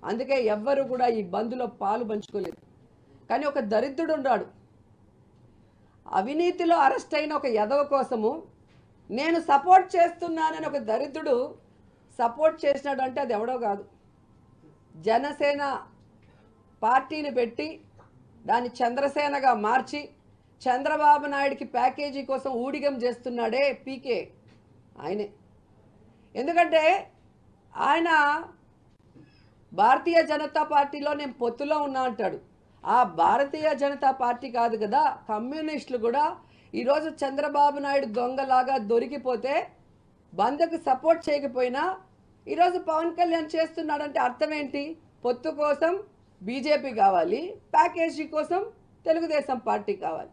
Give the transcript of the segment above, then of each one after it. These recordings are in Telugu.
అందుకే ఎవ్వరు కూడా ఈ బంద్లో పాలు పంచుకోలేదు కానీ ఒక దరిద్రుడు ఉన్నాడు అవినీతిలో అరెస్ట్ అయిన ఒక యదవ కోసము నేను సపోర్ట్ చేస్తున్నానని ఒక దరిద్రుడు సపోర్ట్ చేసినాడు అంటే అది ఎవడో కాదు జనసేన పార్టీని పెట్టి దాన్ని చంద్రసేనగా మార్చి చంద్రబాబు నాయుడికి ప్యాకేజీ కోసం ఊడిగం చేస్తున్నాడే పీకే ఆయనే ఎందుకంటే ఆయన భారతీయ జనతా పార్టీలో నేను పొత్తులో ఉన్నా అంటాడు ఆ భారతీయ జనతా పార్టీ కాదు కదా కమ్యూనిస్టులు కూడా ఈరోజు చంద్రబాబు నాయుడు దొంగలాగా దొరికిపోతే బంద్కు సపోర్ట్ చేయకపోయినా ఈరోజు పవన్ కళ్యాణ్ చేస్తున్నాడంటే అర్థం ఏంటి పొత్తు కోసం బీజేపీ కావాలి ప్యాకేజీ కోసం తెలుగుదేశం పార్టీ కావాలి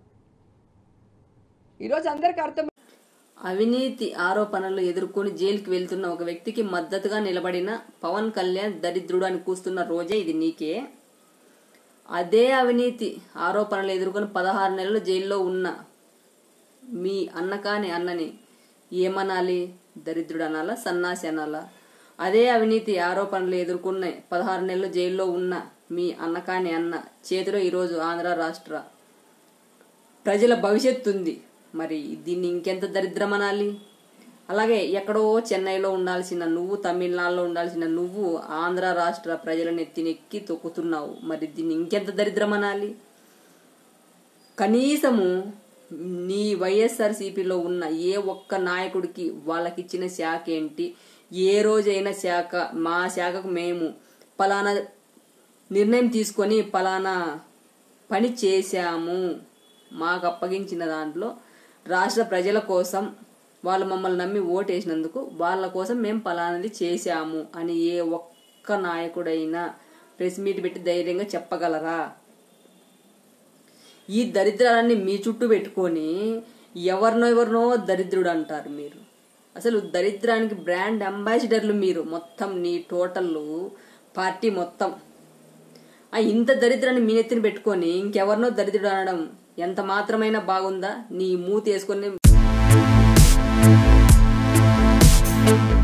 ఈరోజు అందరికీ అర్థం అవినీతి ఆరోపణలు ఎదుర్కొని జైలుకి వెళ్తున్న ఒక వ్యక్తికి మద్దతుగా నిలబడిన పవన్ కళ్యాణ్ దరిద్రుడు అని కూస్తున్న రోజే ఇది నీకే అదే అవినీతి ఆరోపణలు ఎదుర్కొని పదహారు నెలలు జైల్లో ఉన్న మీ అన్న కాని అన్నని ఏమనాలి దరిద్రుడు అనాలా సన్నాసి అనాలా అదే అవినీతి ఆరోపణలు ఎదుర్కొన్న పదహారు నెలలు జైల్లో ఉన్న మీ అన్న కాని అన్న చేతిలో ఈరోజు ఆంధ్ర రాష్ట్ర ప్రజల భవిష్యత్తు ఉంది మరి దీన్ని ఇంకెంత దరిద్రం అనాలి అలాగే ఎక్కడో చెన్నైలో ఉండాల్సిన నువ్వు తమిళనాడులో ఉండాల్సిన నువ్వు ఆంధ్ర రాష్ట్ర ప్రజలను ఎత్తినెక్కి తొక్కుతున్నావు మరి దీన్ని ఇంకెంత దరిద్రం అనాలి కనీసము నీ వైఎస్ఆర్సీపీలో ఉన్న ఏ ఒక్క నాయకుడికి వాళ్ళకిచ్చిన శాఖ ఏంటి ఏ రోజైనా శాఖ మా శాఖకు మేము పలానా నిర్ణయం తీసుకొని పలానా పని చేశాము మాకు అప్పగించిన దాంట్లో రాష్ట్ర ప్రజల కోసం వాళ్ళు మమ్మల్ని నమ్మి ఓటేసినందుకు వాళ్ళ కోసం మేము పలానది చేశాము అని ఏ ఒక్క నాయకుడైనా ప్రెస్ మీట్ పెట్టి ధైర్యంగా చెప్పగలరా ఈ దరిద్రాలన్నీ మీ చుట్టూ పెట్టుకొని ఎవరినో ఎవరినో దరిద్రుడు అంటారు మీరు అసలు దరిద్రానికి బ్రాండ్ అంబాసిడర్లు మీరు మొత్తం నీ టోటల్ పార్టీ మొత్తం ఆ ఇంత దరిద్రాన్ని మీ నెత్తిన పెట్టుకొని ఇంకెవరినో దరిద్రుడు అనడం ఎంత మాత్రమైనా బాగుందా నీ మూతి వేసుకొని